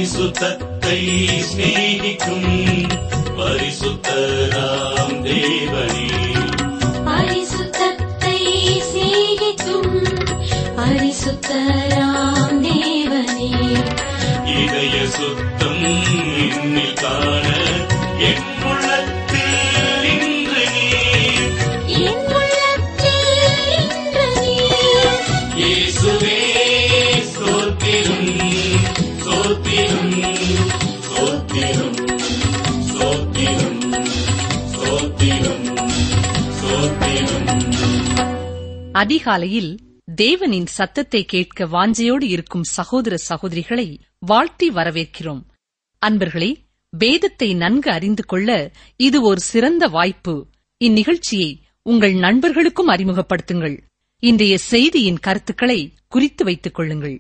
பரிசுத்தத்தை சிநேகிக்கும் பரிசுத்தராம் தேவனே பரிசுத்தத்தை சிநேகிக்கும் பரிசுத்தராம் தேவனே இதய சுத்தம் என்னில் காண என் உள்ளத்தில் இன்று நீர் என் உள்ளத்தில் இன்று நீர் இயேசுவே ஸ்தோத்திரம் ஸ்தோத்திரம் ஸ்தோத்திரம் ஸ்தோத்திரம் ஸ்தோத்திரம் ஸ்தோத்திரம் அதிகாலையில் தேவனின் சத்தத்தை கேட்க வாஞ்சையோடு இருக்கும் சகோதர சகோதரிகளை வாழ்த்தி வரவேற்கிறோம் அன்பர்களே வேதத்தை நன்கு அறிந்து கொள்ள இது ஒரு சிறந்த வாய்ப்பு இந்நிகழ்ச்சியை உங்கள் நண்பர்களுக்கும் அறிமுகப்படுத்துங்கள் இன்றைய செய்தியின் கருத்துக்களை குறித்து வைத்துக் கொள்ளுங்கள்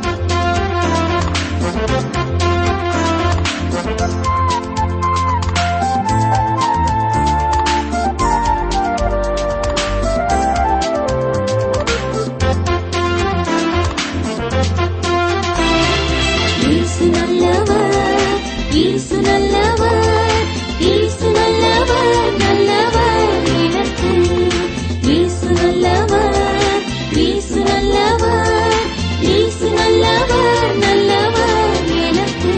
இயேசு நல்லவர் இயேசு நல்லவர் இயேசு நல்லவர் நல்லவர் எனக்கு இயேசு நல்லவர் இயேசு நல்லவர் இயேசு நல்லவர் நல்லவர் எனக்கு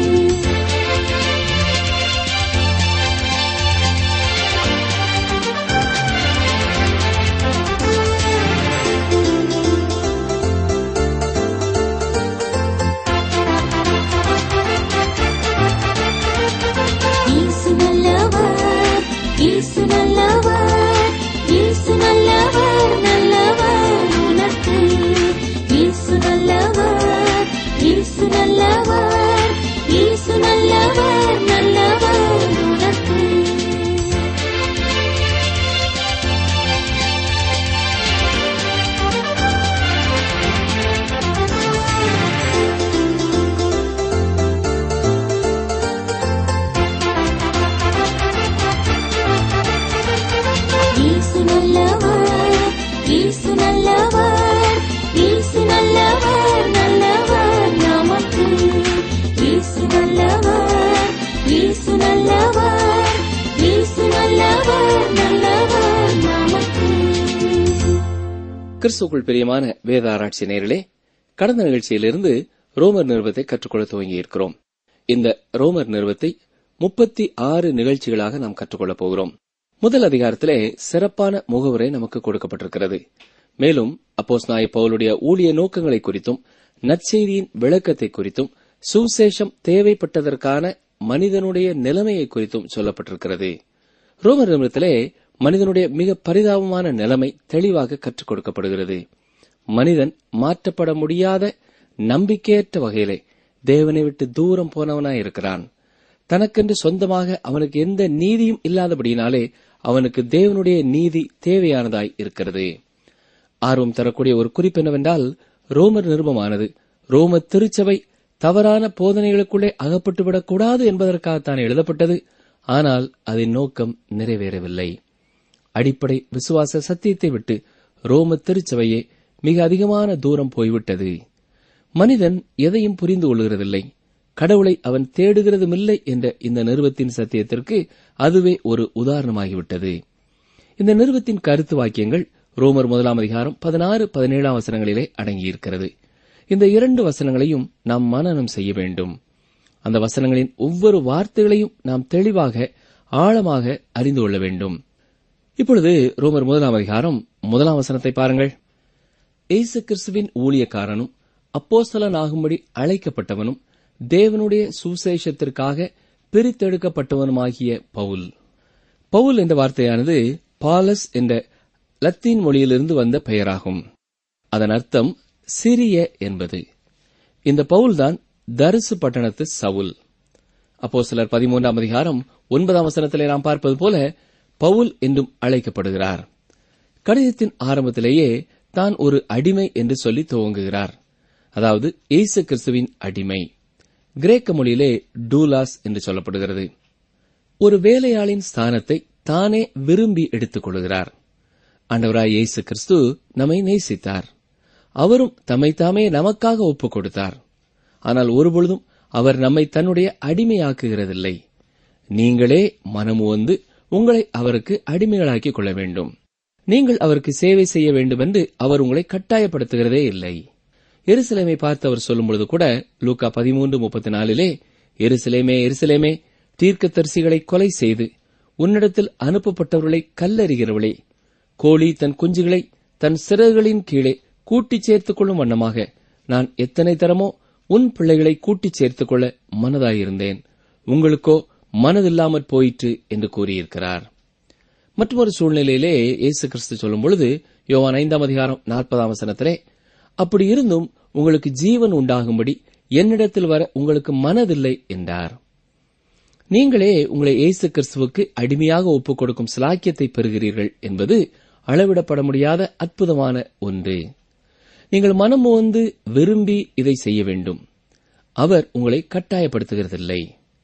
இயேசு நல்லவர் இயேசு நல்லவர் இயேசு நல்லவர் நல்லவர் உனக்கு இயேசு நல்லவர் இயேசு நல்லவர் இயேசு நல்லவர் நல்லவர் உனக்கு இயேசு நல்லவர் இயேசு நல்லவர் இயேசு நல்லவர் நல்லவர் நமக்கு இயேசு நல்லவர் இயேசு நல்லவர் இயேசு நல்லவர் நல்லவர் நமக்கு கிறிஸ்துக்குள் பிரியமான வேத ஆராய்ச்சி நேரிலே கடந்த நிகழ்ச்சியிலிருந்து ரோமர் நிறுவத்தை கற்றுக்கொள்ள துவங்கி இருக்கிறோம் இந்த ரோமர் நிறுவத்தை முப்பத்தி ஆறு நிகழ்ச்சிகளாக நாம் கற்றுக்கொள்ளப் போகிறோம் முதல் அதிகாரத்திலே சிறப்பான முகவுரை நமக்கு கொடுக்கப்பட்டிருக்கிறது மேலும் அப்போஸ் நாய் பவுலுடைய ஊழிய நோக்கங்களை குறித்தும் நற்செய்தியின் விளக்கத்தை குறித்தும் சுவிசேஷம் தேவைப்பட்டதற்கான மனிதனுடைய நிலைமையை குறித்தும் சொல்லப்பட்டிருக்கிறது ரோமர் நிறுவனத்திலே மனிதனுடைய மிக பரிதாபமான நிலைமை தெளிவாக கற்றுக் கொடுக்கப்படுகிறது மனிதன் மாற்றப்பட முடியாத நம்பிக்கையற்ற வகையிலே தேவனை விட்டு தூரம் போனவனாய் இருக்கிறான் தனக்கென்று சொந்தமாக அவனுக்கு எந்த நீதியும் இல்லாதபடியினாலே அவனுக்கு தேவனுடைய நீதி தேவையானதாய் இருக்கிறது ஆர்வம் தரக்கூடிய ஒரு குறிப்பு என்னவென்றால் ரோமர் நிருபமானது ரோம திருச்சபை தவறான போதனைகளுக்குள்ளே அகப்பட்டுவிடக் கூடாது என்பதற்காகத்தான் எழுதப்பட்டது ஆனால் அதன் நோக்கம் நிறைவேறவில்லை அடிப்படை விசுவாச சத்தியத்தை விட்டு ரோம திருச்சபையே மிக அதிகமான தூரம் போய்விட்டது மனிதன் எதையும் புரிந்து கொள்கிறதில்லை கடவுளை அவன் தேடுகிறதுமில்லை என்ற இந்த நிறுவத்தின் சத்தியத்திற்கு அதுவே ஒரு உதாரணமாகிவிட்டது இந்த நிறுவத்தின் கருத்து வாக்கியங்கள் ரோமர் முதலாம் அதிகாரம் பதினாறு பதினேழாம் வசனங்களிலே அடங்கியிருக்கிறது இந்த இரண்டு வசனங்களையும் நாம் மனனம் செய்ய வேண்டும் அந்த வசனங்களின் ஒவ்வொரு வார்த்தைகளையும் நாம் தெளிவாக ஆழமாக அறிந்து கொள்ள வேண்டும் இப்பொழுது ரோமர் முதலாம் அதிகாரம் முதலாம் வசனத்தை பாருங்கள் இயேசு கிறிஸ்துவின் ஊழியக்காரனும் அப்போஸ்தலனாகும்படி அழைக்கப்பட்டவனும் தேவனுடைய சுசேஷத்திற்காக பிரித்தெடுக்கப்பட்டவனுமாகிய பவுல் பவுல் என்ற வார்த்தையானது பாலஸ் என்ற லத்தீன் மொழியிலிருந்து வந்த பெயராகும் அதன் அர்த்தம் சிறிய என்பது இந்த பவுல்தான் தரிசு பட்டணத்து சவுல் அப்போ சிலர் பதிமூன்றாம் அதிகாரம் ஒன்பதாம் வசனத்திலே நாம் பார்ப்பது போல பவுல் என்றும் அழைக்கப்படுகிறார் கடிதத்தின் ஆரம்பத்திலேயே தான் ஒரு அடிமை என்று சொல்லி துவங்குகிறார் அதாவது இயேசு கிறிஸ்துவின் அடிமை கிரேக்க மொழியிலே டூலாஸ் என்று சொல்லப்படுகிறது ஒரு வேலையாளின் ஸ்தானத்தை தானே விரும்பி எடுத்துக் கொள்கிறார் ஆண்டவராய் இயேசு கிறிஸ்து நம்மை நேசித்தார் அவரும் தம்மை தாமே நமக்காக ஒப்புக் கொடுத்தார் ஆனால் ஒருபொழுதும் அவர் நம்மை தன்னுடைய அடிமையாக்குகிறதில்லை நீங்களே மனமு வந்து உங்களை அவருக்கு அடிமைகளாக்கிக் கொள்ள வேண்டும் நீங்கள் அவருக்கு சேவை செய்ய வேண்டும் என்று அவர் உங்களை கட்டாயப்படுத்துகிறதே இல்லை எருசலேமை பார்த்து அவர் சொல்லும் பொழுது கூட லூக்கா பதிமூன்று முப்பத்தி நாலிலே எருசலேமே எருசலேமே தீர்க்கதரிசிகளை கொலை செய்து உன்னிடத்தில் அனுப்பப்பட்டவர்களை கல்லறிகிறவளே கோழி தன் குஞ்சுகளை தன் சிறகுகளின் கீழே கூட்டிச் சேர்த்துக் கொள்ளும் வண்ணமாக நான் எத்தனை தரமோ உன் பிள்ளைகளை கூட்டிச் சேர்த்துக் கொள்ள மனதாயிருந்தேன் உங்களுக்கோ மனதில்லாமற் போயிற்று என்று கூறியிருக்கிறார் மற்றொரு சூழ்நிலையிலே இயேசு கிறிஸ்து சொல்லும் பொழுது யோவான் ஐந்தாம் அதிகாரம் நாற்பதாம் வசனத்திலே அப்படி இருந்தும் உங்களுக்கு ஜீவன் உண்டாகும்படி என்னிடத்தில் வர உங்களுக்கு மனதில்லை என்றார் நீங்களே உங்களை இயேசு கிறிஸ்துவுக்கு அடிமையாக ஒப்புக் கொடுக்கும் சிலாக்கியத்தை பெறுகிறீர்கள் என்பது அளவிடப்பட முடியாத அற்புதமான ஒன்று நீங்கள் மனம் வந்து விரும்பி இதை செய்ய வேண்டும் அவர் உங்களை கட்டாயப்படுத்துகிறதில்லை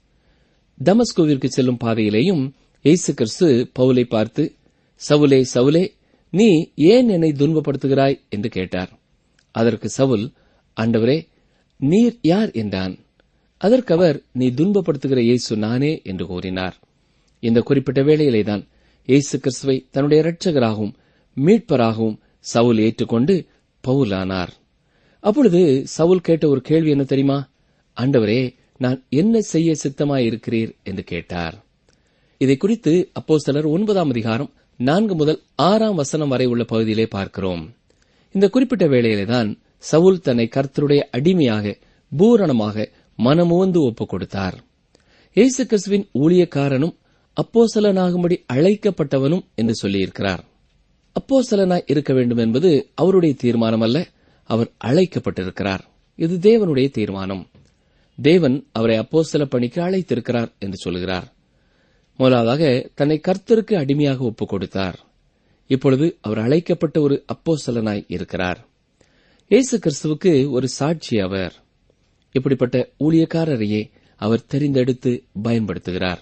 தமஸ்கோவிற்கு செல்லும் பாதையிலேயும் இயேசு கிறிஸ்து பவுலை பார்த்து சவுலே சவுலே நீ ஏன் என்னை துன்பப்படுத்துகிறாய் என்று கேட்டார் அதற்கு சவுல் ஆண்டவரே நீர் யார் என்றான் அதற்கு அவர் நீ துன்பப்படுத்துகிற இயேசு நானே என்று கூறினார் இந்த குறிப்பிட்ட வேளையிலேதான் இயேசு கிறிஸ்துவை தன்னுடைய இரட்சகராகவும் மீட்பராகவும் சவுல் ஏற்றுக்கொண்டு பவுலானார் அப்பொழுது சவுல் கேட்ட ஒரு கேள்வி என்ன தெரியுமா ஆண்டவரே நான் என்ன செய்ய சித்தமாயிருக்கிறீர் என்று கேட்டார் இதை குறித்து அப்போஸ்தலர் ஒன்பதாம் அதிகாரம் நான்கு முதல் ஆறாம் வசனம் வரை உள்ள பகுதியிலே பார்க்கிறோம் இந்த குறிப்பிட்ட வேளையிலேதான் சவுல் தன்னை கர்த்தருடைய அடிமையாக பூரணமாக மனமுவந்து ஒப்புக் கொடுத்தார் இயேசு கிறிஸ்துவின் ஊழியக்காரனும் அப்போசலனாகும்படி அழைக்கப்பட்டவனும் என்று சொல்லியிருக்கிறார் அப்போசலனாய் இருக்க வேண்டும் என்பது அவருடைய தீர்மானம் அல்ல அவர் அழைக்கப்பட்டிருக்கிறார் இது தேவனுடைய தீர்மானம் தேவன் அவரை அப்போஸ்தல பணிக்கு அழைத்திருக்கிறார் என்று சொல்கிறார் முதலாவதாக தன்னை கர்த்தருக்கு அடிமையாக ஒப்புக் கொடுத்தார் இப்பொழுது அவர் அழைக்கப்பட்ட ஒரு அப்போஸ்தலனாய் இருக்கிறார் இயேசு கிறிஸ்துவுக்கு ஒரு சாட்சி அவர் இப்படிப்பட்ட ஊழியக்காரரையே அவர் தெரிந்தெடுத்து பயன்படுத்துகிறார்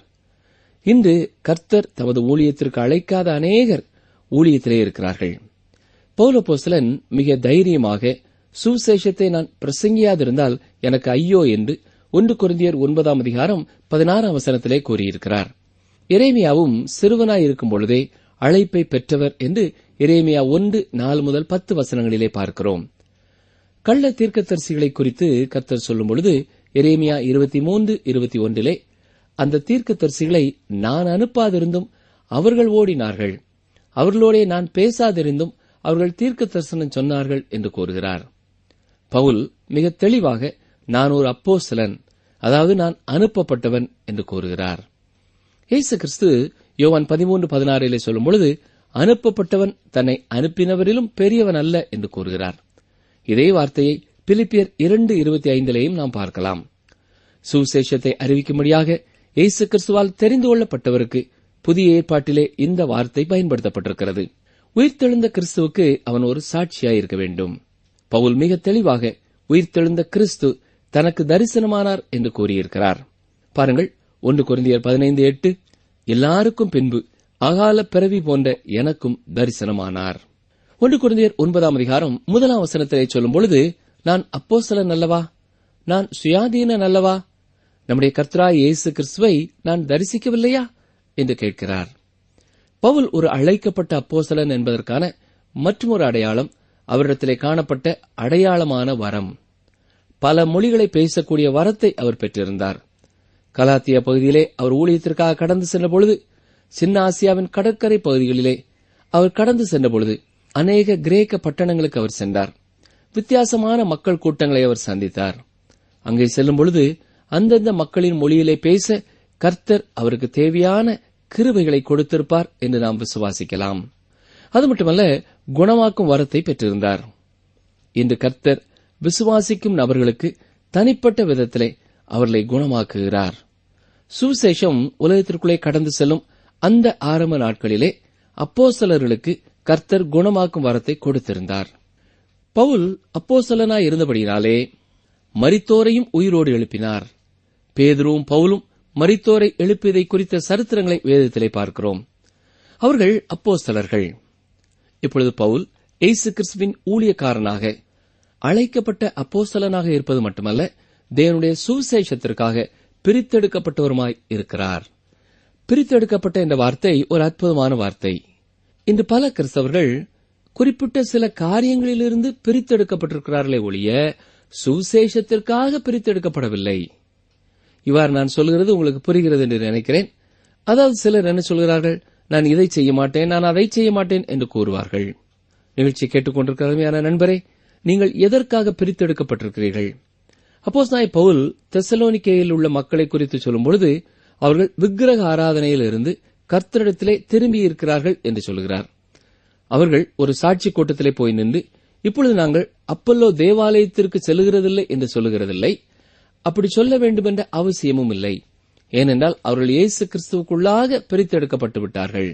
இன்று கர்த்தர் தமது ஊழியத்திற்கு அழைக்காத அநேகர் ஊழியத்திலே இருக்கிறார்கள் பௌலபோஸ்தலன் மிக தைரியமாக சுவிசேஷத்தை நான் பிரசங்கியாதிருந்தால் எனக்கு ஐயோ என்று ஒன்று குருந்தியர் ஒன்பதாம் அதிகாரம் பதினாறாம் வசனத்திலே கூறியிருக்கிறார் எரேமியாவும் சிறுவனாய் இருக்கும் பொழுதே அழைப்பை பெற்றவர் என்று எரேமியா ஒன்று நாலு முதல் பத்து வசனங்களிலே பார்க்கிறோம் கள்ள தீர்க்கதரிசிகளை குறித்து கர்த்தர் சொல்லும் பொழுது எரேமியா இருபத்தி மூன்று இருபத்தி ஒன்றிலே அந்த தீர்க்கதரிசிகளை நான் அனுப்பாதிருந்தும் அவர்கள் ஓடினார்கள் அவர்களோடே நான் பேசாதிருந்தும் அவர்கள் தீர்க்க தரிசனம் சொன்னார்கள் என்று கூறுகிறார் பவுல் மிக தெளிவாக நான் ஒரு அப்போஸ்தலன் அதாவது நான் அனுப்பப்பட்டவன் என்று கூறுகிறார் இயேசு கிறிஸ்து யோவான் பதிமூன்று பதினாறிலே சொல்லும் பொழுது அனுப்பப்பட்டவன் தன்னை அனுப்பினவரிலும் பெரியவன் அல்ல என்று கூறுகிறார் இதே வார்த்தையை பிலிப்பியர் இரண்டு இருபத்தி ஐந்திலேயும் நாம் பார்க்கலாம் சுவிசேஷத்தை அறிவிக்கும்படியாக இயேசு கிறிஸ்துவால் தெரிந்து கொள்ளப்பட்டவருக்கு புதிய ஏற்பாட்டிலே இந்த வார்த்தை பயன்படுத்தப்பட்டிருக்கிறது உயிர்த்தெழுந்த கிறிஸ்துவுக்கு அவன் ஒரு சாட்சியாய் இருக்க வேண்டும் பவுல் மிக தெளிவாக உயிர்த்தெழுந்த கிறிஸ்து தனக்கு தரிசனமானார் என்று கூறியிருக்கிறார் பாருங்கள் ஒன்று குருந்தியர் பதினைந்து எட்டு எல்லாருக்கும் பின்பு அகால பிறவி போன்ற எனக்கும் தரிசனமானார் ஒன்று குருந்தியர் ஒன்பதாம் அதிகாரம் முதலாம் வசனத்திலே சொல்லும் பொழுது நான் அப்போஸ்தலன் அல்லவா நான் சுயாதீனன் அல்லவா நம்முடைய கர்த்தராய் இயேசு கிறிஸ்துவை நான் தரிசிக்கவில்லையா என்று கேட்கிறார் பவுல் ஒரு அழைக்கப்பட்ட அப்போஸ்தலன் என்பதற்கான மற்றொரு அடையாளம் அவரிடத்திலே காணப்பட்ட அடையாளமான வரம் பல மொழிகளை பேசக்கூடிய வரத்தை அவர் பெற்றிருந்தார் கலாத்தியா பகுதியிலே அவர் ஊழியத்திற்காக கடந்து சென்ற பொழுது சின்ன ஆசியாவின் கடற்கரை பகுதிகளிலே அவர் கடந்து சென்ற பொழுது அநேக கிரேக்க பட்டணங்களுக்கு அவர் சென்றார் வித்தியாசமான மக்கள் கூட்டங்களை அவர் சந்தித்தார் அங்கே செல்லும் பொழுது அந்தந்த மக்களின் மொழியிலே பேச கர்த்தர் அவருக்கு தேவையான கிருபைகளை கொடுத்திருப்பார் என்று நாம் விசுவாசிக்கலாம் அது மட்டுமல்ல குணமாக்கும் வரத்தை பெற்றிருந்தார் இன்று கர்த்தர் விசுவாசிக்கும் நபர்களுக்கு தனிப்பட்ட விதத்திலே அவர்களை குணமாக்குகிறார் சுவிசேஷம் உலகத்திற்குள்ளே கடந்து செல்லும் அந்த ஆரம்ப நாட்களிலே அப்போஸ்தலர்களுக்கு கர்த்தர் குணமாக்கும் வரத்தை கொடுத்திருந்தார் பவுல் அப்போஸ்தலனாய் இருந்தபடியினாலே மரித்தோரையும் உயிரோடு எழுப்பினார் பேதுருவும் பவுலும் மரித்தோரை எழுப்பியதை குறித்த சரித்திரங்களை வேதத்திலே பார்க்கிறோம் அவர்கள் அப்போஸ்தலர்கள் இப்பொழுது பவுல் இயேசு கிறிஸ்துவின் ஊழியக்காரனாக அழைக்கப்பட்ட அப்போஸ்தலனாக இருப்பது மட்டுமல்ல தேவனுடைய சுவிசேஷத்திற்காக பிரித்தெடுக்கப்பட்டவருமாய் இருக்கிறார் பிரித்தெடுக்கப்பட்ட என்ற வார்த்தை ஒரு அற்புதமான வார்த்தை இன்று பல கிறிஸ்தவர்கள் குறிப்பிட்ட சில காரியங்களிலிருந்து பிரித்தெடுக்கப்பட்டிருக்கிறார்களே ஒழிய சுவிசேஷத்திற்காக பிரித்தெடுக்கப்படவில்லை இவ்வாறு நான் சொல்கிறது உங்களுக்கு புரிகிறது என்று நினைக்கிறேன் அதாவது சிலர் என்ன சொல்கிறார்கள் நான் இதை செய்ய மாட்டேன் நான் அதை செய்ய மாட்டேன் என்று கூறுவார்கள் நிகழ்ச்சி கேட்டுக்கொண்டிருக்கிற அருமையான நண்பரே நீங்கள் எதற்காக பிரித்தெடுக்கப்பட்டிருக்கிறீர்கள் அப்போஸ் நாய் பவுல் தெசலோனிக்கேயில் உள்ள மக்களை குறித்து சொல்லும்பொழுது அவர்கள் விக்கிரக ஆராதனையில் இருந்து கர்த்தரிடத்திலே திரும்பி இருக்கிறார்கள் என்று சொல்கிறார் அவர்கள் ஒரு சாட்சி கூட்டத்திலே போய் நின்று இப்பொழுது நாங்கள் அப்பல்லோ தேவாலயத்திற்கு செல்லுகிறதில்லை என்று சொல்லுகிறதில்லை அப்படி சொல்ல வேண்டுமென்ற அவசியமும் இல்லை ஏனென்றால் அவர்கள் இயேசு கிறிஸ்துவுக்குள்ளாக பிரித்தெடுக்கப்பட்டு விட்டார்கள்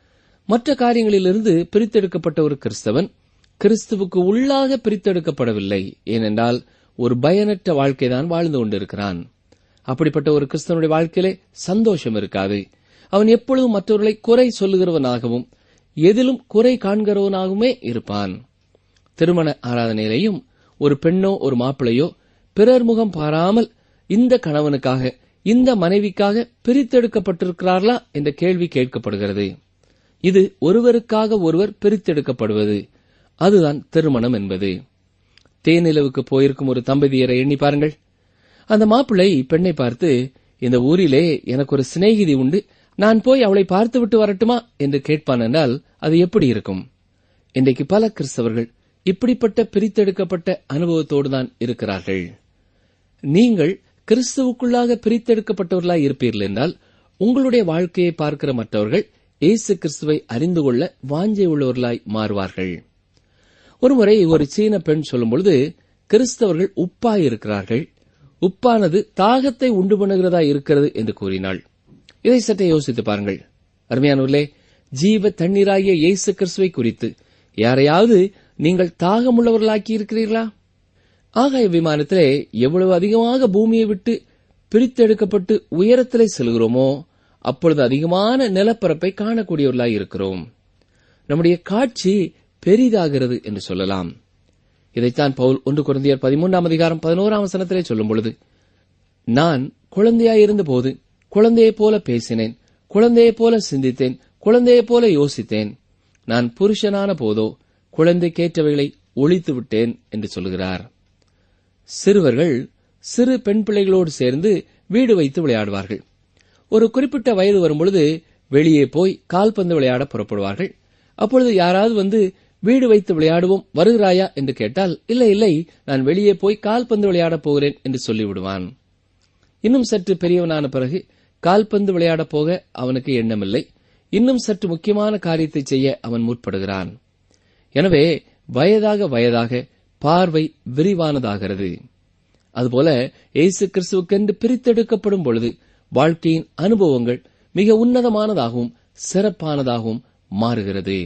மற்ற காரியங்களிலிருந்து பிரித்தெடுக்கப்பட்ட ஒரு கிறிஸ்தவன் கிறிஸ்துவுக்கு உள்ளாக பிரித்தெடுக்கப்படவில்லை ஏனென்றால் ஒரு பயனற்ற வாழ்க்கைதான் வாழ்ந்து கொண்டிருக்கிறான் அப்படிப்பட்ட ஒரு கிறிஸ்தவனுடைய வாழ்க்கையிலே சந்தோஷம் இருக்காது அவன் எப்பொழுதும் மற்றவர்களை குறை சொல்லுகிறவனாகவும் எதிலும் குறை காண்கிறவனாகவுமே இருப்பான் திருமண ஆராதனையிலேயும் ஒரு பெண்ணோ ஒரு மாப்பிளையோ பிறர் முகம் பாராமல் இந்த கணவனுக்காக இந்த மனைவிக்காக பிரித்தெடுக்கப்பட்டிருக்கிறார்களா என்ற கேள்வி கேட்கப்படுகிறது இது ஒருவருக்காக ஒருவர் பிரித்தெடுக்கப்படுவது அதுதான் திருமணம் என்பது தேனிலவுக்கு போயிருக்கும் ஒரு தம்பதியரை எண்ணி பாருங்கள் அந்த மாப்பிள்ளை பெண்ணை பார்த்து இந்த ஊரிலே எனக்கு ஒரு சிநேகிதி உண்டு நான் போய் அவளை பார்த்துவிட்டு வரட்டுமா என்று கேட்பான் என்றால் அது எப்படி இருக்கும் இன்றைக்கு பல கிறிஸ்தவர்கள் இப்படிப்பட்ட பிரித்தெடுக்கப்பட்ட அனுபவத்தோடு தான் இருக்கிறார்கள் நீங்கள் கிறிஸ்துவுக்குள்ளாக பிரித்தெடுக்கப்பட்டவர்களாய் இருப்பீர்கள் என்றால் உங்களுடைய வாழ்க்கையை பார்க்கிற மற்றவர்கள் இயேசு கிறிஸ்துவை அறிந்து கொள்ள வாஞ்சை உள்ளவர்களாய் மாறுவார்கள் ஒருமுறை ஒரு சீன பெண் சொல்லும்பொழுது கிறிஸ்தவர்கள் உப்பாய் இருக்கிறார்கள் உப்பானது தாகத்தை உண்டு பண்ணுகிறதா இருக்கிறது என்று கூறினாள் இதை சற்றே யோசித்து பாருங்கள் அருமையானவர்களே ஜீவ தண்ணீராகிய இயேசு கிறிஸ்துவை குறித்து யாரையாவது நீங்கள் தாகமுள்ளவர்களாக்கி இருக்கிறீர்களா ஆகாய விமானத்திலே எவ்வளவு அதிகமாக பூமியை விட்டு பிரித்தெடுக்கப்பட்டு உயரத்திலே செல்கிறோமோ அப்பொழுது அதிகமான நிலப்பரப்பை காணக்கூடியவர்களாய் இருக்கிறோம் நம்முடைய காட்சி பெரிதாகிறது என்று சொல்லலாம் இதைத்தான் பவுல் ஒன்று குழந்தையர் பதிமூன்றாம் அதிகாரம் பதினோராம் வசனத்திலே சொல்லும் பொழுது நான் குழந்தையாயிருந்த போது குழந்தையைப் போல பேசினேன் குழந்தையைப் போல சிந்தித்தேன் குழந்தையைப் போல யோசித்தேன் நான் புருஷனான போதோ குழந்தைக்கேற்றவைகளை ஒழித்து விட்டேன் என்று சொல்கிறார் சிறுவர்கள் சிறு பெண் பிள்ளைகளோடு சேர்ந்து வீடு வைத்து விளையாடுவார்கள் ஒரு குறிப்பிட்ட வயது வரும்பொழுது வெளியே போய் கால்பந்து விளையாட புறப்படுவார்கள் அப்பொழுது யாராவது வந்து வீடு வைத்து விளையாடுவோம் வருகிறாயா என்று கேட்டால் இல்லை இல்லை நான் வெளியே போய் கால்பந்து விளையாடப் போகிறேன் என்று சொல்லிவிடுவான் இன்னும் சற்று பெரியவனான பிறகு கால்பந்து விளையாடப் போக அவனுக்கு எண்ணமில்லை இன்னும் சற்று முக்கியமான காரியத்தை செய்ய அவன் முற்படுகிறான் எனவே வயதாக வயதாக பார்வை விரிவானதாகிறது அதுபோல இயேசு கிறிஸ்துவுக்கென்று பிரித்தெடுக்கப்படும் பொழுது வாழ்க்கையின் அனுபவங்கள் மிக உன்னதமானதாகவும் சிறப்பானதாகவும் மாறுகிறது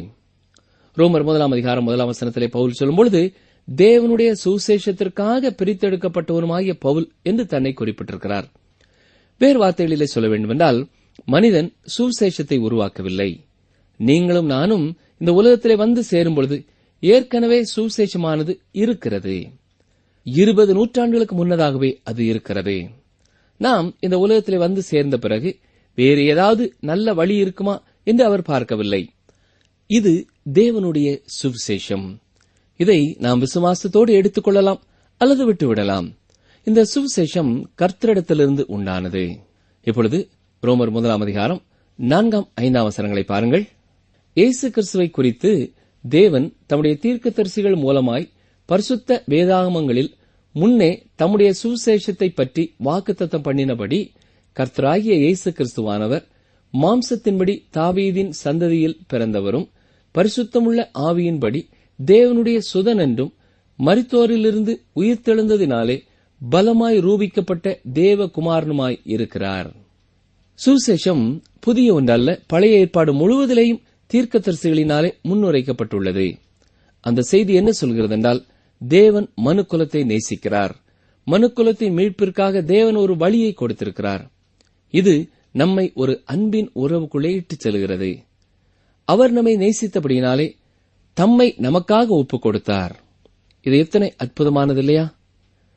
ரோமர் முதலாம் அதிகாரம் முதலாம் வசனத்திலே பவுல் சொல்லும் பொழுது தேவனுடைய சுசேஷத்திற்காக பிரித்தெடுக்கப்பட்டவருமாகிய பவுல் என்று தன்னை குறிப்பிட்டிருக்கிறார் வேறு வார்த்தைகளிலே சொல்ல வேண்டுமென்றால் மனிதன் சுசேஷத்தை உருவாக்கவில்லை நீங்களும் நானும் இந்த உலகத்திலே வந்து சேரும் பொழுது ஏற்கனவே சுசேஷமானது இருக்கிறது இருபது நூற்றாண்டுகளுக்கு முன்னதாகவே அது இருக்கிறது நாம் இந்த உலகத்திலே வந்து சேர்ந்த பிறகு வேறு ஏதாவது நல்ல வழி இருக்குமா என்று அவர் பார்க்கவில்லை இது தேவனுடைய சுவிசேஷம் இதை நாம் விசுவாசத்தோடு எடுத்துக்கொள்ளலாம் அல்லது விட்டுவிடலாம் இந்த சுவிசேஷம் கர்த்தரிடத்திலிருந்து உண்டானது இப்பொழுது ரோமர் முதலாம் அதிகாரம் நான்காம் ஐந்தாம் வசனங்களை பாருங்கள் இயேசு கிறிஸ்துவை குறித்து தேவன் தம்முடைய தீர்க்கதரிசிகள் மூலமாய் பரிசுத்த வேதாகமங்களில் முன்னே தம்முடைய சுவிசேஷத்தை பற்றி வாக்குத்தத்தம் பண்ணினபடி கர்த்தராகிய இயேசு கிறிஸ்துவானவர் மாம்சத்தின்படி தாவீதின் சந்ததியில் பிறந்தவரும் பரிசுத்தமுள்ள ஆவியின்படி தேவனுடைய சுதன் என்றும் மரித்தோரிலிருந்து உயிர்த்தெழுந்ததினாலே பலமாய் ரூபிக்கப்பட்ட தேவகுமாரனுமாய் இருக்கிறார் சுசேஷம் புதிய ஒன்றல்ல பழைய ஏற்பாடு முழுவதிலேயும் தீர்க்கதரிசிகளினாலே முன்னுரைக்கப்பட்டுள்ளது அந்த செய்தி என்ன சொல்கிறது என்றால் தேவன் மனுக்குலத்தை நேசிக்கிறார் மனுக்குலத்தின் மீட்பிற்காக தேவன் ஒரு வழியை கொடுத்திருக்கிறார் இது நம்மை ஒரு அன்பின் உறவுக்குள்ளே இட்டுச் செல்கிறது அவர் நம்மை நேசித்தபடியினாலே தம்மை நமக்காக ஒப்புக் கொடுத்தார் இது எத்தனை அற்புதமானது இல்லையா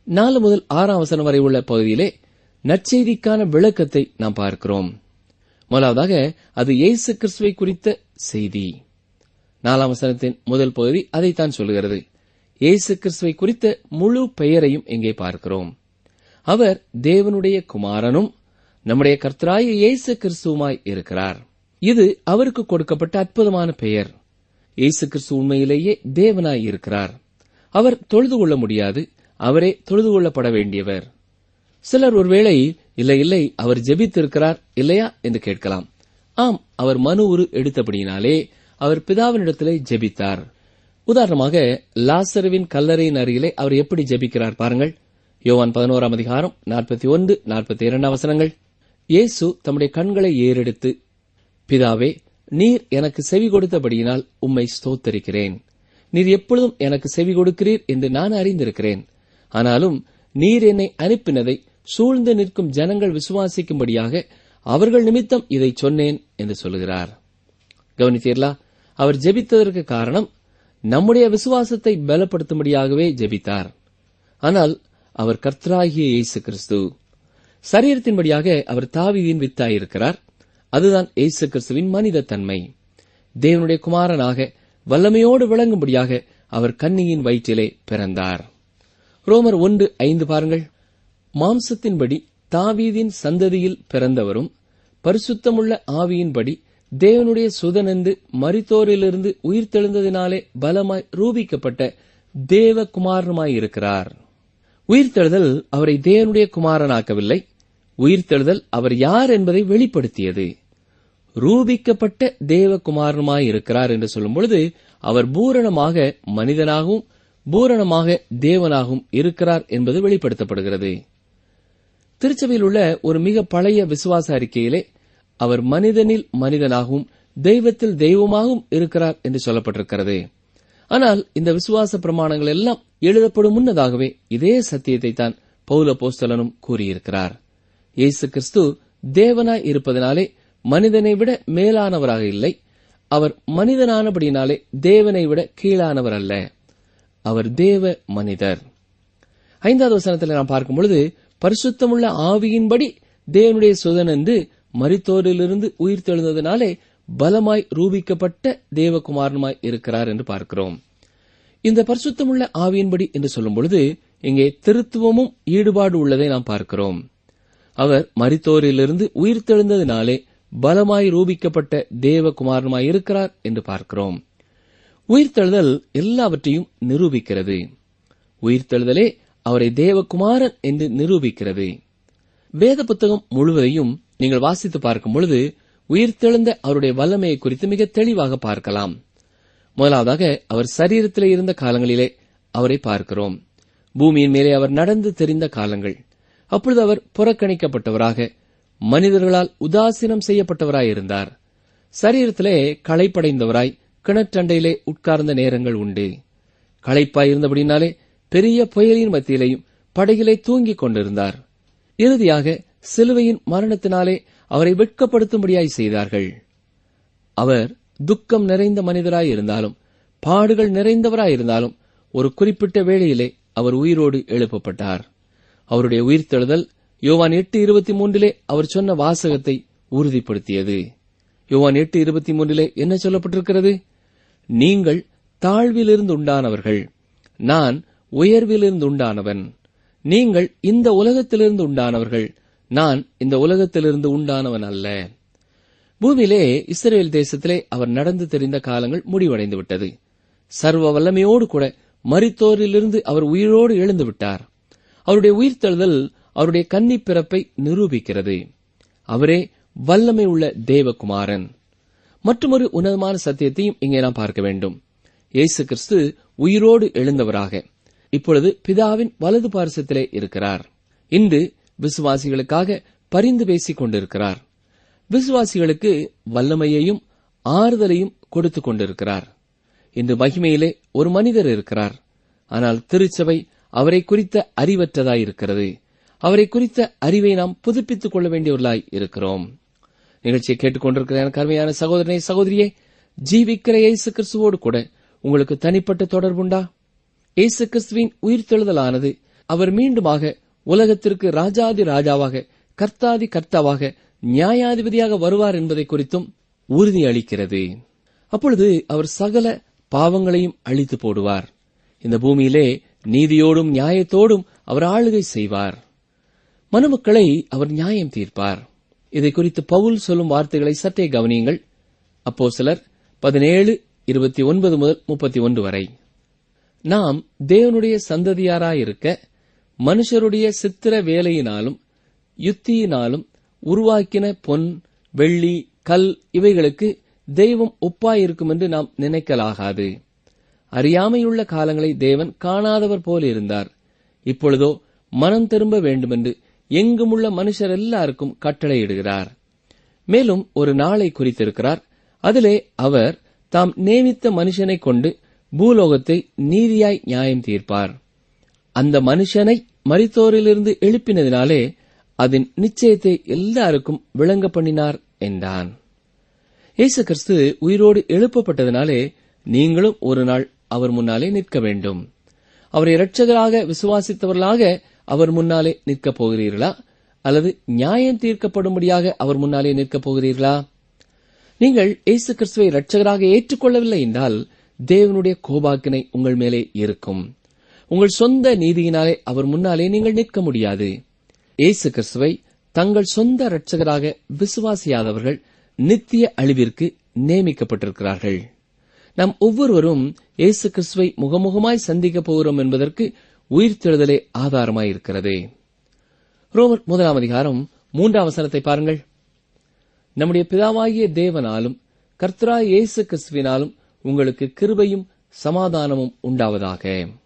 நாலு முதல் ஆறாம் வசனம் வரை உள்ள பகுதியிலே நற்செய்திக்கான விளக்கத்தை நாம் பார்க்கிறோம் முதலாவதாக அது இயேசு கிறிஸ்துவை குறித்த செய்தி நாலாம் வசனத்தின் முதல் பகுதி அதைத்தான் சொல்லுகிறது இயேசு கிறிஸ்துவை குறித்த முழு பெயரையும் இங்கே பார்க்கிறோம் அவர் தேவனுடைய குமாரனும் நம்முடைய கர்த்தராய இயேசு கிறிஸ்துவுமாய் இருக்கிறார் இது அவருக்கு கொடுக்கப்பட்ட அற்புதமான பெயர் இயேசு கிறிஸ்து உண்மையிலேயே தேவனாய் இருக்கிறார் அவர் தொழுது கொள்ள முடியாது அவரே தொழுது கொள்ளப்பட வேண்டியவர் சிலர் ஒருவேளை இல்லை இல்லை அவர் ஜெபித்திருக்கிறார் இல்லையா என்று கேட்கலாம் ஆம் அவர் மனு உரு எடுத்தபடியினாலே அவர் பிதாவினிடத்திலே ஜெபித்தார் உதாரணமாக லாசருவின் கல்லறையின் அருகிலே அவர் எப்படி ஜெபிக்கிறார் பாருங்கள் யோவான் பதினோராம் அதிகாரம் நாற்பத்தி ஒன்று நாற்பத்தி இரண்டாம் வசனங்கள் இயேசு தம்முடைய கண்களை ஏறெடுத்து பிதாவே நீர் எனக்கு செவி கொடுத்தபடியினால் உம்மை ஸ்தோத்தரிக்கிறேன் நீர் எப்பொழுதும் எனக்கு செவி கொடுக்கிறீர் என்று நான் அறிந்திருக்கிறேன் ஆனாலும் நீர் என்னை அனுப்பினதை சூழ்ந்து நிற்கும் ஜனங்கள் விசுவாசிக்கும்படியாக அவர்கள் நிமித்தம் இதை சொன்னேன் என்று சொல்லுகிறார் கவனித்தீர்களா அவர் ஜெபித்ததற்கு காரணம் நம்முடைய விசுவாசத்தை பலப்படுத்தும்படியாகவே ஜெபித்தார் ஆனால் அவர் கர்த்தராகிய இயேசு கிறிஸ்து சரீரத்தின்படியாக அவர் தாவீதின் வித்தாயிருக்கிறார் அதுதான் இயேசு கிறிஸ்துவின் மனித தன்மை தேவனுடைய குமாரனாக வல்லமையோடு விளங்கும்படியாக அவர் கன்னியின் வயிற்றிலே பிறந்தார் ரோமர் ஒன்று ஐந்து பாருங்கள் மாம்சத்தின்படி தாவீதின் சந்ததியில் பிறந்தவரும் பரிசுத்தமுள்ள ஆவியின்படி தேவனுடைய சுதனென்று மரித்தோரிலிருந்து உயிர்த்தெழுந்ததினாலே பலமாய் ரூபிக்கப்பட்ட தேவகுமாரனுமாயிருக்கிறார் உயிர்த்தெழுதல் அவரை தேவனுடைய குமாரனாக்கவில்லை உயிர்த்தெழுதல் அவர் யார் என்பதை வெளிப்படுத்தியது ரூபிக்கப்பட்ட தேவகுமாரனுமாயிருக்கிறார் என்று சொல்லும் பொழுது அவர் பூரணமாக மனிதனாகவும் பூரணமாக தேவனாகவும் இருக்கிறார் என்பது வெளிப்படுத்தப்படுகிறது திருச்சபையில் உள்ள ஒரு மிக பழைய விசுவாச அறிக்கையிலே அவர் மனிதனில் மனிதனாகவும் தெய்வத்தில் தெய்வமாகவும் இருக்கிறார் என்று சொல்லப்பட்டிருக்கிறது ஆனால் இந்த விசுவாச பிரமாணங்கள் எல்லாம் எழுதப்படும் முன்னதாகவே இதே சத்தியத்தை தான் பௌல போஸ்தலனும் கூறியிருக்கிறார் இயேசு கிறிஸ்து தேவனாய் இருப்பதனாலே மனிதனை விட மேலானவராக இல்லை அவர் மனிதனானபடினாலே தேவனை விட கீழானவர் அல்ல அவர் தேவ மனிதர் ஐந்தாவது வசனத்தில் நாம் பார்க்கும் பொழுது பரிசுத்தமுள்ள ஆவியின்படி தேவனுடைய சுதன் என்று மரித்தோரிலிருந்து உயிர் தெழுந்ததினாலே பலமாய் ரூபிக்கப்பட்ட தேவகுமாரனுமாய் இருக்கிறார் என்று பார்க்கிறோம் இந்த பரிசுத்தமுள்ள ஆவியின்படி என்று சொல்லும் பொழுது இங்கே திருத்துவமும் ஈடுபாடு உள்ளதை நாம் பார்க்கிறோம் அவர் மரித்தோரிலிருந்து உயிர் தெழுந்ததினாலே பலமாய் ரூபிக்கப்பட்ட தேவகுமாரனுமாய் இருக்கிறார் என்று பார்க்கிறோம் உயிர்த்தெழுதல் எல்லாவற்றையும் நிரூபிக்கிறது உயிர்த்தெழுதலே அவரை தேவகுமாரன் என்று நிரூபிக்கிறது வேத புத்தகம் முழுவதையும் நீங்கள் வாசித்து பார்க்கும் பொழுது உயிர்த்தெழுந்த அவருடைய வல்லமையை குறித்து மிக தெளிவாக பார்க்கலாம் முதலாவதாக அவர் சரீரத்திலே இருந்த காலங்களிலே அவரை பார்க்கிறோம் பூமியின் மேலே அவர் நடந்து தெரிந்த காலங்கள் அப்பொழுது அவர் புறக்கணிக்கப்பட்டவராக மனிதர்களால் உதாசீனம் செய்யப்பட்டவராய் இருந்தார் சரீரத்திலே களைப்படைந்தவராய் கிணற்றண்டையிலே உட்கார்ந்த நேரங்கள் உண்டு களைப்பாய் இருந்தபடினாலே பெரிய புயலின் மத்தியிலேயும் படகிலே தூங்கிக் கொண்டிருந்தார் இறுதியாக சிலுவையின் மரணத்தினாலே அவரை வெட்கப்படுத்தும்படியாய் செய்தார்கள் அவர் துக்கம் நிறைந்த மனிதராய் இருந்தாலும் பாடுகள் நிறைந்தவராய் இருந்தாலும் ஒரு குறிப்பிட்ட வேளையிலே அவர் உயிரோடு எழுப்பப்பட்டார் அவருடைய உயிர்த்தெழுதல் யோவான் எட்டு இருபத்தி மூன்றிலே அவர் சொன்ன வாசகத்தை உறுதிப்படுத்தியது யோவான் எட்டு இருபத்தி மூன்றிலே என்ன சொல்லப்பட்டிருக்கிறது நீங்கள் தாழ்விலிருந்து உண்டானவர்கள் நான் உயர்விலிருந்து உண்டானவன் நீங்கள் இந்த உலகத்திலிருந்து உண்டானவர்கள் நான் இந்த உலகத்திலிருந்து உண்டானவன் அல்ல பூமியிலே இஸ்ரேல் தேசத்திலே அவர் நடந்து தெரிந்த காலங்கள் முடிவடைந்து விட்டது சர்வ வல்லமையோடு கூட மரித்தோரிலிருந்து அவர் உயிரோடு எழுந்து விட்டார் அவருடைய உயிர்த்தெழுதல் அவருடைய கன்னி பிறப்பை நிரூபிக்கிறது அவரே வல்லமை உள்ள தேவகுமாரன் மற்றொரு உன்னதமான சத்தியத்தையும் இங்கே நாம் பார்க்க வேண்டும் இயேசு கிறிஸ்து உயிரோடு எழுந்தவராக இப்பொழுது பிதாவின் வலது பாரசத்திலே இருக்கிறார் இன்று விசுவாசிகளுக்காக பரிந்து பேசிக் கொண்டிருக்கிறார் விசுவாசிகளுக்கு வல்லமையையும் ஆறுதலையும் கொடுத்துக் கொண்டிருக்கிறார் இன்று மகிமையிலே ஒரு மனிதர் இருக்கிறார் ஆனால் திருச்சபை அவரை குறித்த அறிவற்றதாய் இருக்கிறது அவரை குறித்த அறிவை நாம் புதுப்பித்துக் கொள்ள வேண்டியவர்களாய் இருக்கிறோம் நிகழ்ச்சியை கேட்டுக்கொண்டிருக்கிற எனக்கு அருமையான சகோதரனே சகோதரியே ஜீவிக்கிற இயேசு கிறிஸ்துவோடு கூட உங்களுக்கு தனிப்பட்ட தொடர்புண்டா இயேசு கிறிஸ்துவின் உயிர்த்தெழுதலானது அவர் மீண்டுமாக உலகத்திற்கு ராஜாதி ராஜாவாக கர்த்தாதி கர்த்தாவாக நியாயாதிபதியாக வருவார் என்பதை குறித்தும் உறுதி அளிக்கிறது அப்பொழுது அவர் சகல பாவங்களையும் அழித்து போடுவார் இந்த பூமியிலே நீதியோடும் நியாயத்தோடும் அவர் ஆளுகை செய்வார் மனுமக்களை அவர் நியாயம் தீர்ப்பார் இதை குறித்து பவுல் சொல்லும் வார்த்தைகளை சற்றே கவனியுங்கள் அப்போ சிலர் பதினேழு இருபத்தி ஒன்பது முதல் முப்பத்தி ஒன்று வரை நாம் தேவனுடைய சந்ததியாராயிருக்க மனுஷருடைய சித்திர வேலையினாலும் யுத்தியினாலும் உருவாக்கின பொன் வெள்ளி கல் இவைகளுக்கு தெய்வம் ஒப்பாயிருக்கும் என்று நாம் நினைக்கலாகாது அறியாமையுள்ள காலங்களை தேவன் காணாதவர் போல இருந்தார் இப்பொழுதோ மனம் திரும்ப வேண்டுமென்று எங்குமுள்ள மனுஷர் எல்லாருக்கும் கட்டளையிடுகிறார் மேலும் ஒரு நாளை குறித்திருக்கிறார் அதிலே அவர் தாம் நியமித்த மனுஷனை கொண்டு பூலோகத்தை நீதியாய் நியாயம் தீர்ப்பார் அந்த மனுஷனை மரித்தோரிலிருந்து எழுப்பினதினாலே அதன் நிச்சயத்தை எல்லாருக்கும் விளங்க பண்ணினார் என்றான் இயேசு கிறிஸ்து உயிரோடு எழுப்பப்பட்டதினாலே நீங்களும் ஒரு நாள் அவர் முன்னாலே நிற்க வேண்டும் அவரை இரட்சகராக விசுவாசித்தவர்களாக அவர் முன்னாலே நிற்கப் போகிறீர்களா அல்லது நியாயம் தீர்க்கப்படும்படியாக அவர் முன்னாலே நிற்கப் போகிறீர்களா நீங்கள் இயேசு கிறிஸ்துவை இரட்சகராக ஏற்றுக்கொள்ளவில்லை என்றால் தேவனுடைய கோபாக்கினை உங்கள் மேலே இருக்கும் உங்கள் சொந்த நீதியினாலே அவர் முன்னாலே நீங்கள் நிற்க முடியாது இயேசு கிறிஸ்துவை தங்கள் சொந்த இரட்சகராக விசுவாசியாதவர்கள் நித்திய அழிவிற்கு நியமிக்கப்பட்டிருக்கிறார்கள் நாம் ஒவ்வொருவரும் இயேசு கிறிஸ்துவை முகமுகமாய் சந்திக்கப் போகிறோம் என்பதற்கு உயிர்த்தெழுதலே ஆதாரமாயிருக்கிறது ரோமர் முதலாம் அதிகாரம் மூன்றாம் வசனத்தை பாருங்கள் நம்முடைய பிதாவாகிய தேவனாலும் கர்த்தரா இயேசு கிறிஸ்துவினாலும் உங்களுக்கு கிருபையும் சமாதானமும் உண்டாவதாக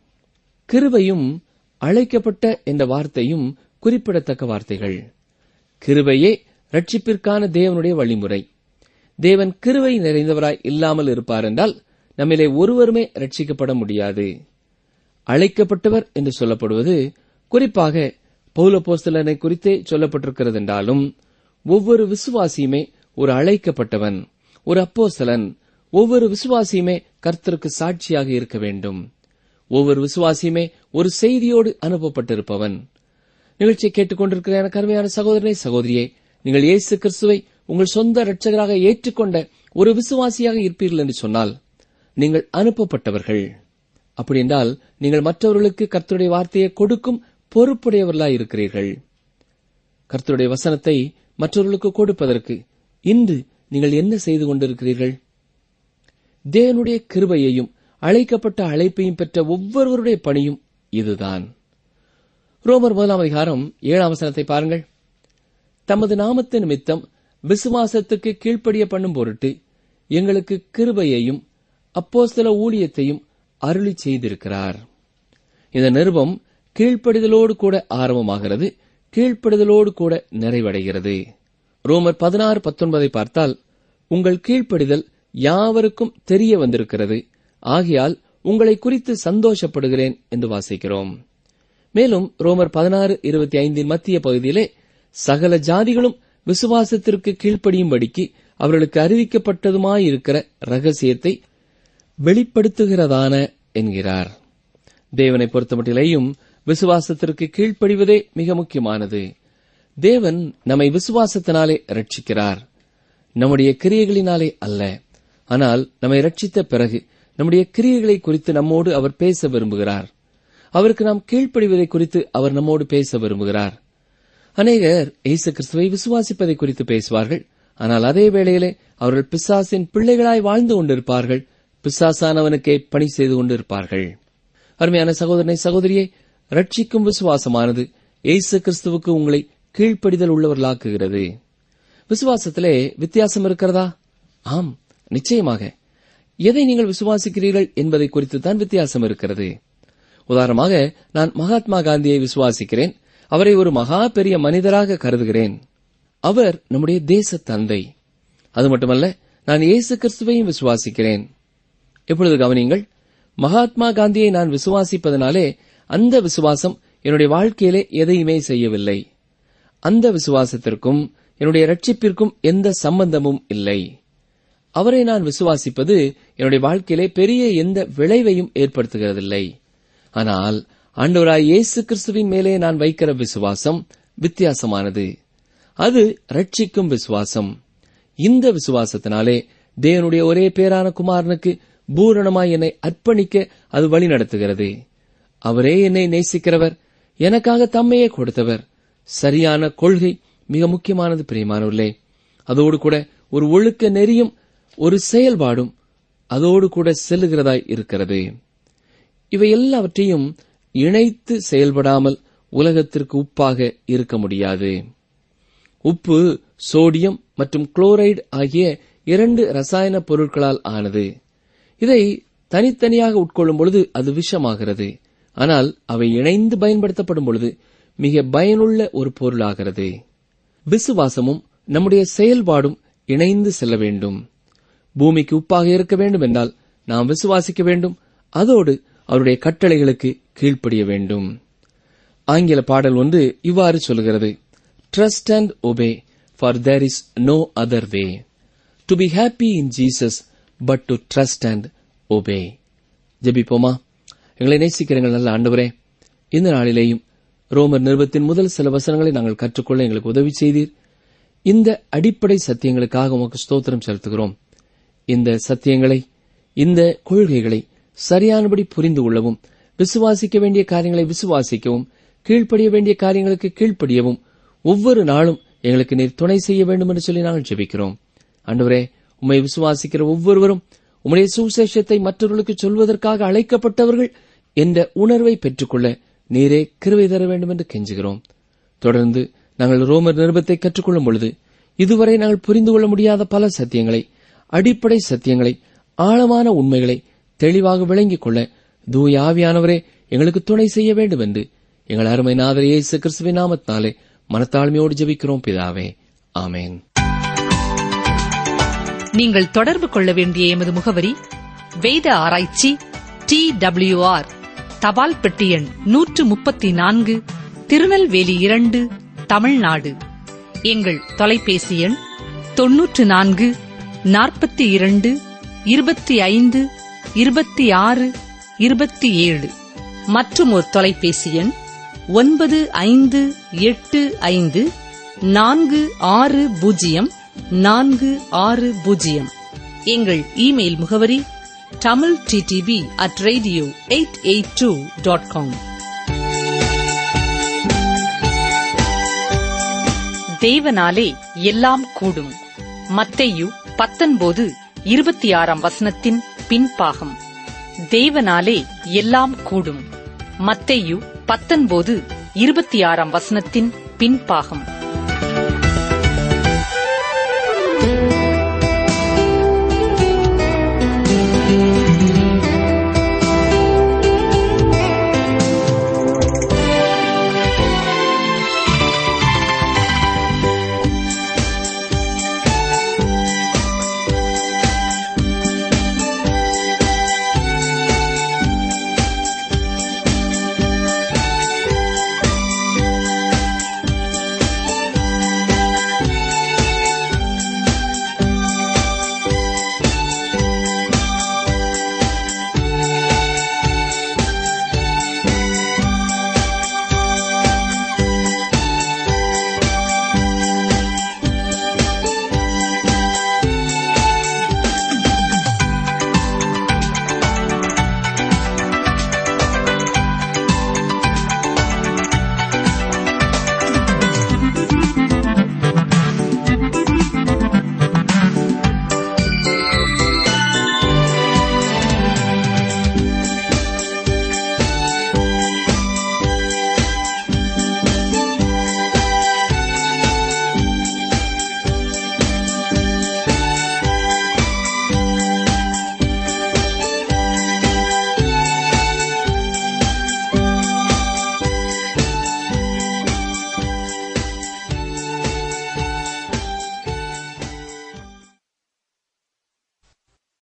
கிருபையும் அழைக்கப்பட்ட என்ற வார்த்தையும் குறிப்பிடத்தக்க வார்த்தைகள் கிருபையே ரட்சிப்பிற்கான தேவனுடைய வழிமுறை தேவன் கிருவை நிறைந்தவராய் இல்லாமல் இருப்பார் என்றால் நம்மிலே ஒருவருமே ரட்சிக்கப்பட முடியாது அழைக்கப்பட்டவர் என்று சொல்லப்படுவது குறிப்பாக பௌலபோஸ்தலனை குறித்தே சொல்லப்பட்டிருக்கிறது என்றாலும் ஒவ்வொரு விசுவாசியுமே ஒரு அழைக்கப்பட்டவன் ஒரு அப்போஸ்தலன் ஒவ்வொரு விசுவாசியுமே கர்த்தருக்கு சாட்சியாக இருக்க வேண்டும் ஒவ்வொரு விசுவாசியுமே ஒரு செய்தியோடு அனுப்பப்பட்டிருப்பவன் நிகழ்ச்சியை கேட்டுக்கொண்டிருக்கிற எனக்கு அருமையான சகோதரனை சகோதரியே நீங்கள் இயேசு கிறிஸ்துவை உங்கள் சொந்த இரட்சகராக ஏற்றுக்கொண்ட ஒரு விசுவாசியாக இருப்பீர்கள் என்று சொன்னால் நீங்கள் அனுப்பப்பட்டவர்கள் அப்படி என்றால் நீங்கள் மற்றவர்களுக்கு கர்த்தருடைய வார்த்தையை கொடுக்கும் பொறுப்புடையவர்களாய் இருக்கிறீர்கள் கர்த்தருடைய வசனத்தை மற்றவர்களுக்கு கொடுப்பதற்கு இன்று நீங்கள் என்ன செய்து கொண்டிருக்கிறீர்கள் தேவனுடைய கிருபையையும் அழைக்கப்பட்ட அழைப்பையும் பெற்ற ஒவ்வொருவருடைய பணியும் இதுதான் ரோமர் முதலாம் அதிகாரம் ஏழாம் வசனத்தை பாருங்கள் தமது நாமத்து நிமித்தம் விசுவாசத்துக்கு கீழ்ப்படிய பண்ணும் பொருட்டு எங்களுக்கு கிருபையையும் அப்போஸ்தல ஊழியத்தையும் அருளி செய்திருக்கிறார் இந்த நிருபம் கீழ்ப்படிதலோடு கூட ஆரம்பமாகிறது கீழ்ப்படிதலோடு கூட நிறைவடைகிறது ரோமர் பதினாறு பத்தொன்பதை பார்த்தால் உங்கள் கீழ்ப்படிதல் யாவருக்கும் தெரிய வந்திருக்கிறது ஆகையால் உங்களை குறித்து சந்தோஷப்படுகிறேன் என்று வாசிக்கிறோம் மேலும் ரோமர் பதினாறு இருபத்தி ஐந்தின் மத்திய பகுதியிலே சகல ஜாதிகளும் விசுவாசத்திற்கு கீழ்ப்படியும்படிக்கு அவர்களுக்கு அறிவிக்கப்பட்டதுமாயிருக்கிற ரகசியத்தை வெளிப்படுத்துகிறதான என்கிறார் தேவனை பொறுத்தமட்டிலேயும் விசுவாசத்திற்கு கீழ்ப்படிவதே மிக முக்கியமானது தேவன் நம்மை விசுவாசத்தினாலே ரட்சிக்கிறார் நம்முடைய கிரியைகளினாலே அல்ல ஆனால் நம்மை ரட்சித்த பிறகு நம்முடைய கிரியைகளை குறித்து நம்மோடு அவர் பேச விரும்புகிறார் அவருக்கு நாம் கீழ்ப்படிவதை குறித்து அவர் நம்மோடு பேச விரும்புகிறார் அநேகர் இயேசு கிறிஸ்துவை விசுவாசிப்பதை குறித்து பேசுவார்கள் ஆனால் அதே வேளையிலே அவர்கள் பிசாசின் பிள்ளைகளாய் வாழ்ந்து கொண்டிருப்பார்கள் பிசாசானவனுக்கே பணி செய்து கொண்டிருப்பார்கள் அருமையான சகோதரனை சகோதரியை ரட்சிக்கும் விசுவாசமானது இயேசு கிறிஸ்துவுக்கு உங்களை கீழ்ப்படிதல் உள்ளவர்களாக்குகிறது விசுவாசத்திலே வித்தியாசம் இருக்கிறதா ஆம் நிச்சயமாக எதை நீங்கள் விசுவாசிக்கிறீர்கள் என்பதை குறித்து தான் வித்தியாசம் இருக்கிறது உதாரணமாக நான் மகாத்மா காந்தியை விசுவாசிக்கிறேன் அவரை ஒரு மகா பெரிய மனிதராக கருதுகிறேன் அவர் நம்முடைய தேச தந்தை அது மட்டுமல்ல நான் இயேசு கிறிஸ்துவையும் விசுவாசிக்கிறேன் இப்பொழுது கவனியுங்கள் மகாத்மா காந்தியை நான் விசுவாசிப்பதனாலே அந்த விசுவாசம் என்னுடைய வாழ்க்கையிலே எதையுமே செய்யவில்லை அந்த விசுவாசத்திற்கும் என்னுடைய ரட்சிப்பிற்கும் எந்த சம்பந்தமும் இல்லை அவரை நான் விசுவாசிப்பது என்னுடைய வாழ்க்கையிலே பெரிய எந்த விளைவையும் ஏற்படுத்துகிறதில்லை ஆனால் ஆண்டவராய் இயேசு கிறிஸ்துவின் மேலே நான் வைக்கிற விசுவாசம் வித்தியாசமானது அது ரட்சிக்கும் விசுவாசம் இந்த விசுவாசத்தினாலே தேவனுடைய ஒரே பேரான குமாரனுக்கு பூரணமாய் என்னை அர்ப்பணிக்க அது வழி நடத்துகிறது அவரே என்னை நேசிக்கிறவர் எனக்காக தம்மையே கொடுத்தவர் சரியான கொள்கை மிக முக்கியமானது பிரியமானவர்களே அதோடு கூட ஒரு ஒழுக்க நெறியும் ஒரு செயல்பாடும் அதோடு கூட செல்லுகிறதாய் இருக்கிறது இவை எல்லாவற்றையும் இணைத்து செயல்படாமல் உலகத்திற்கு உப்பாக இருக்க முடியாது உப்பு சோடியம் மற்றும் குளோரைடு ஆகிய இரண்டு ரசாயன பொருட்களால் ஆனது இதை தனித்தனியாக உட்கொள்ளும் பொழுது அது விஷமாகிறது ஆனால் அவை இணைந்து பயன்படுத்தப்படும் பொழுது மிக பயனுள்ள ஒரு பொருளாகிறது விசுவாசமும் நம்முடைய செயல்பாடும் இணைந்து செல்ல வேண்டும் பூமிக்கு உப்பாக இருக்க வேண்டும் என்றால் நாம் விசுவாசிக்க வேண்டும் அதோடு அவருடைய கட்டளைகளுக்கு கீழ்ப்படிய வேண்டும் ஆங்கில பாடல் ஒன்று இவ்வாறு சொல்கிறது trust and obey for there is no other way to be happy in Jesus but to trust and obey ஜெபிப்போமா எங்களை நேசிக்கிற எங்கள் நல்ல ஆண்டவரே இந்த நாளிலேயும் ரோமர் நிருபத்தின் முதல் சில வசனங்களை நாங்கள் கற்றுக்கொள்ள எங்களுக்கு உதவி செய்தீர் இந்த அடிப்படை சத்தியங்களுக்காக உமக்கு ஸ்தோத்திரம் செலுத்துகிறோம் இந்த சத்தியங்களை இந்த கொள்கைகளை சரியானபடி புரிந்து கொள்ளவும் விசுவாசிக்க வேண்டிய காரியங்களை விசுவாசிக்கவும் கீழ்ப்படிய வேண்டிய காரியங்களுக்கு கீழ்ப்படியவும் ஒவ்வொரு நாளும் எங்களுக்கு நீர் துணை செய்ய வேண்டும் என்று சொல்லி நாங்கள் ஜெபிக்கிறோம் ஆண்டவரே உம்மை விசுவாசிக்கிற ஒவ்வொருவரும் உம்முடைய சுவிசேஷத்தை மற்றவர்களுக்கு சொல்வதற்காக அழைக்கப்பட்டவர்கள் என்ற உணர்வை பெற்றுக்கொள்ள நீரே கிருவை தர வேண்டும் என்று கெஞ்சுகிறோம் தொடர்ந்து நாங்கள் ரோமர் நிருபத்தை கற்றுக்கொள்ளும் பொழுது இதுவரை நாங்கள் புரிந்து கொள்ள முடியாத பல சத்தியங்களை அடிப்படை சத்தியங்களை ஆழமான உண்மைகளை தெளிவாக விளங்கிக் கொள்ள தூய ஆவியானவரே எங்களுக்கு துணை செய்ய வேண்டும் என்று எங்கள் அருமை நாதர் இயேசு கிறிஸ்துவின் நாமத்தினாலே மனத்தாழ்மையோடு ஜெபிக்கிறோம் பிதாவே ஆமேன் நீங்கள் தொடர்பு கொள்ள வேண்டிய எமது முகவரி வேத ஆராய்ச்சி டி ஆர் தபால் பெட்டி எண் நூற்று முப்பத்தி நான்கு திருநெல்வேலி இரண்டு தமிழ்நாடு எங்கள் தொலைபேசி எண் தொன்னூற்று நான்கு நாற்பத்தி இரண்டு இருபத்தி ஐந்து இருபத்தி ஆறு இருபத்தி ஏழு மற்றும் ஒரு தொலைபேசி எண் ஒன்பது ஐந்து எட்டு ஐந்து நான்கு ஆறு பூஜ்ஜியம் நான்கு ஆறு பூஜ்ஜியம் எங்கள் இமெயில் முகவரி Tamil TDP at radio eight eight two dot com தேவனாலே எல்லாம் கூடும் மத்தேயு பத்தொன்பது இருபத்தி ஆறாம் வசனத்தின் பின்பாகம் தேவனாலே எல்லாம் கூடும் மத்தேயு பத்தொன்பது இருபத்தி ஆறாம் வசனத்தின் பின்பாகம்